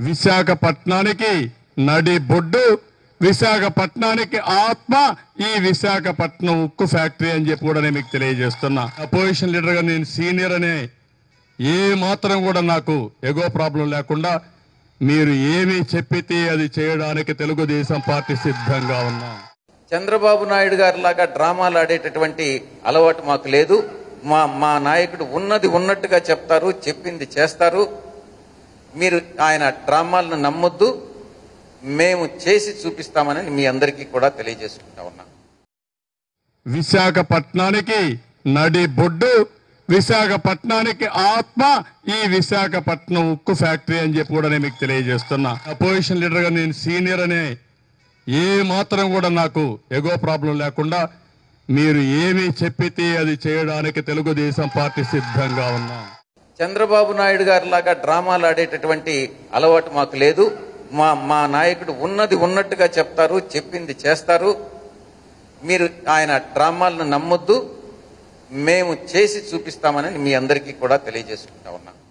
విశాఖపట్నానికి నడి బొడ్డు విశాఖపట్నానికి ఆత్మ ఈ విశాఖపట్నం ఉక్కు ఫ్యాక్టరీ అని చెప్పి కూడా నేను మీకు తెలియజేస్తున్నా అపోజిషన్ లీడర్ గా నేను సీనియర్ అనే ఏ మాత్రం కూడా నాకు ఎగో ప్రాబ్లం లేకుండా మీరు ఏమి చెప్పితే అది చేయడానికి తెలుగుదేశం పార్టీ సిద్ధంగా ఉన్నాం చంద్రబాబు నాయుడు గారి లాగా డ్రామాలు ఆడేటటువంటి అలవాటు మాకు లేదు మా మా నాయకుడు ఉన్నది ఉన్నట్టుగా చెప్తారు చెప్పింది చేస్తారు మీరు ఆయన డ్రామాలను నమ్మొద్దు మేము చేసి చూపిస్తామని మీ అందరికీ కూడా తెలియజేసుకుంటా ఉన్నాం విశాఖపట్నానికి నడి బొడ్డు విశాఖపట్నానికి ఆత్మ ఈ విశాఖపట్నం ఉక్కు ఫ్యాక్టరీ అని చెప్పి కూడా నేను మీకు తెలియజేస్తున్నా అపోజిషన్ లీడర్ గా నేను సీనియర్ అనే ఏ మాత్రం కూడా నాకు ఎగో ప్రాబ్లం లేకుండా మీరు ఏమి చెప్పితే అది చేయడానికి తెలుగుదేశం పార్టీ సిద్ధంగా ఉన్నాం చంద్రబాబు నాయుడు గారి లాగా డ్రామాలు ఆడేటటువంటి అలవాటు మాకు లేదు మా మా నాయకుడు ఉన్నది ఉన్నట్టుగా చెప్తారు చెప్పింది చేస్తారు మీరు ఆయన డ్రామాలను నమ్మొద్దు మేము చేసి చూపిస్తామని మీ అందరికీ కూడా తెలియజేసుకుంటా ఉన్నాం